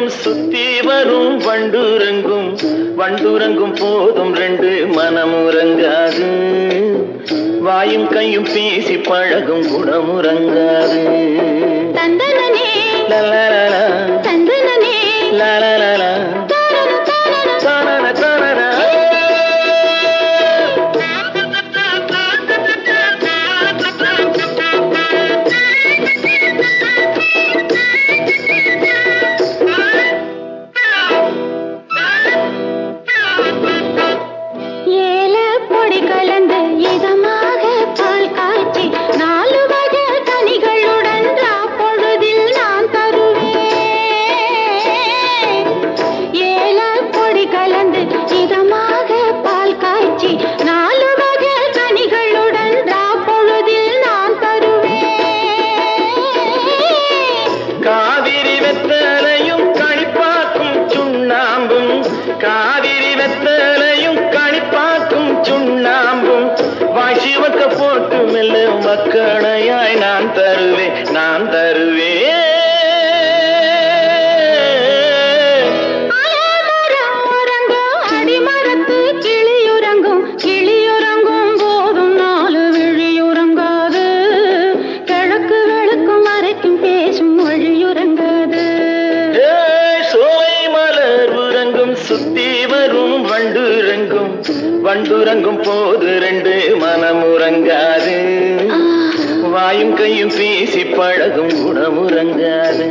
சுத்தி வரும் வண்டுறங்கும் வண்டுறங்கும் போதும் ரெண்டு மனமுறங்காது வாயும் கையும் பேசி பழகும் குணமுறங்காது தந்தனனே லலலலா, தந்தனனே லலலலா, தாரன தாரன தானன தானன. ஏல பொடி கலந்து இதமாக பால் காய்ச்சி நாலு வகை கனிகளுடன் பொழுதில் நான் தருவேன் ஏல பொடி கலந்து இதமாக பால் காய்ச்சி நாலு வகை கனிகளுடன் பொழுதில் நான் தருவேன் காவிரி வெத்தலையும் கணிப்பாக்கும் சுண்ணாம்பும் காவிரி வெத்தலையும் கணிப்பாக்கும் சுண்ணாம்பும் வாசிவக்க போட்டு மெல்ல மக்களையாய் நான் தருவேன் நான் தருவேன் ஆலமரம் உறங்கும், அடிமரத்து கிளியுறங்கும், கிளியுறங்கும் போதும் நாலு விழியுறங்காது. கிழக்கு வெளுக்கும் மறைக்கும் பேசும் மொழியுறங்காது. ஏய், சோலை மலர் உறங்கும் சுத்தி வரும் வண்டுறங்கும் வண்டுறங்கும் போது ரெண்டு மனம் உறங்காது ஆ, வாயும் கையும் பேசி பழகும் குணமுறங்காது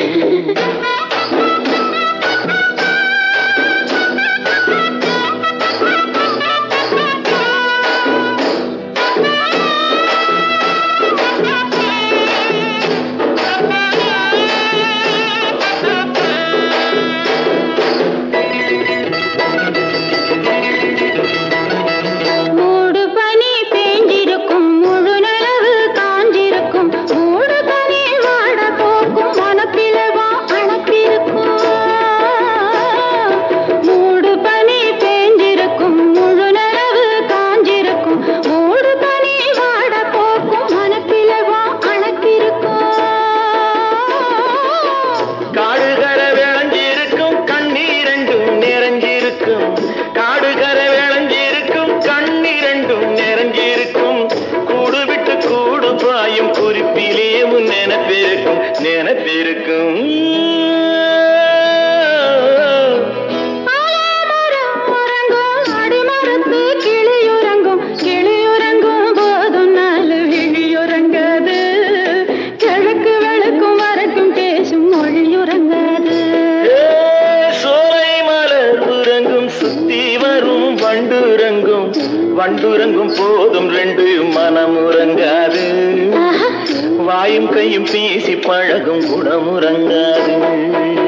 மூடு பனி பேஞ்சிருக்கும், முழு நிலவு காஞ்சிருக்கும். மூடு பனி வாட போக்கும், மனப்பிளவா அணப்பிருக்கும். மூடு பனி பேஞ்சிருக்கும், முழு நிலவு காஞ்சிருக்கும். மூடு பனி வாட போக்கும், மனப்பிளவா அணப்பிருக்கும். காடுகர விளைஞ்சிருக்கும் கண்ணீரண்டும் நிறைஞ்சிருக்கும் காடுகர விளைஞ்சிருக்கும் கண்ணீரண்டும் நிறைஞ்சிருக்கும் கூடு விட்டு கூடு பாயும் குறிப்பிலே உன் நினைப்பிருக்கும் நினைப்பிருக்கும் ஆலமரம் உறங்கும், அடிமரத்து கிளியுறங்கும், கிளியுறங்கும் போதும் நாலு விழியுறங்காது. கிழக்கு வெளுக்கும் வரைக்கும் பேசும் மொழியுறங்காது. ஏ, சோலை மலர் உறங்கும் சுத்தி வரும் வண்டுறங்கும் வண்டுறங்கும் போதும் ரெண்டு மனம் உறங்காது ஆஹா, வாயும் கையும் பேசி பழகும் குணமுறங்காது